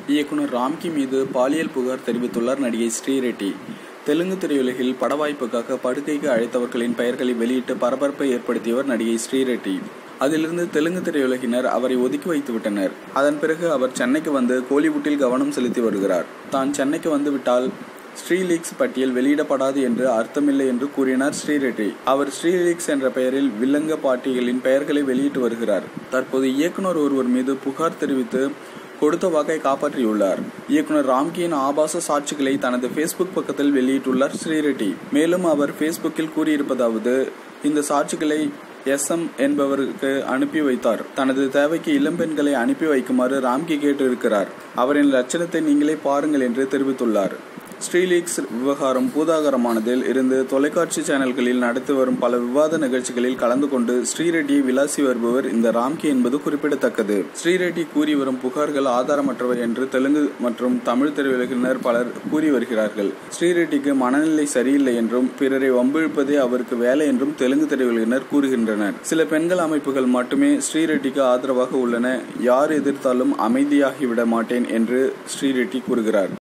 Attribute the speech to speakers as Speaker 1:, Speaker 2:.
Speaker 1: இயக்குனர் ராம்கி மீது பாலியல் புகார் தெரிவித்துள்ளார் நடிகை ஸ்ரீரெட்டி தெலுங்கு திரையுலகில் பட வாய்ப்புக்காக படுக்கைக்கு அழைத்தவர்களின் பெயர்களை வெளியிட்டு பரபரப்பை ஏற்படுத்தியவர் நடிகை ஸ்ரீரெட்டி அதிலிருந்து தெலுங்கு திரையுலகினர் அவரை ஒதுக்கி வைத்து விட்டனர் அதன் பிறகு அவர் சென்னைக்கு வந்து கோலிவுட்டில் கவனம் செலுத்தி வருகிறார் தான் சென்னைக்கு வந்து விட்டால் ஸ்ரீலீக்ஸ் பட்டியல் வெளியிடப்படாது என்று அர்த்தமில்லை என்று கூறினார் ஸ்ரீரெட்டி அவர் ஸ்ரீலீக்ஸ் என்ற பெயரில் வில்லங்க பாட்டிகளின் பெயர்களை வெளியிட்டு வருகிறார் தற்போது இயக்குனர் ஒருவர் மீது புகார் தெரிவித்து கொடுத்த வாக்கை காப்பாற்றியுள்ளார் இயக்குனர் ராம்கியின் ஆபாச சாட்சிகளை தனது ஃபேஸ்புக் பக்கத்தில் வெளியிட்டுள்ளார் ஸ்ரீரெட்டி மேலும் அவர் ஃபேஸ்புக்கில் கூறியிருப்பதாவது இந்த சாட்சிகளை எஸ் எம் என்பவருக்கு அனுப்பி வைத்தார் தனது தேவைக்கு இளம்பெண்களை அனுப்பி வைக்குமாறு ராம்கி கேட்டு இருக்கிறார் அவரின் லட்சணத்தை நீங்களே பாருங்கள் என்று தெரிவித்துள்ளார் ஸ்ரீலீக்ஸ் விவகாரம் பூதாகரமானதில் இருந்து தொலைக்காட்சி சேனல்களில் நடத்தி வரும் பல விவாத நிகழ்ச்சிகளில் கலந்து கொண்டு ஸ்ரீரெட்டியை விளாசி வருபவர் இந்த ராம்கி என்பது குறிப்பிடத்தக்கது ஸ்ரீரெட்டி கூறி வரும் புகார்கள் ஆதாரமற்றவை என்று தெலுங்கு மற்றும் தமிழ் திரையுலகினர் பலர் கூறி வருகிறார்கள் ஸ்ரீரெட்டிக்கு மனநிலை சரியில்லை என்றும் பிறரை வம்பிழுப்பதே அவருக்கு வேலை என்றும் தெலுங்கு திரையுலகினர் கூறுகின்றனர் சில பெண்கள் அமைப்புகள் மட்டுமே ஸ்ரீரெட்டிக்கு ஆதரவாக உள்ளன யார் எதிர்த்தாலும் அமைதியாகிவிட மாட்டேன் என்று ஸ்ரீரெட்டி கூறுகிறார்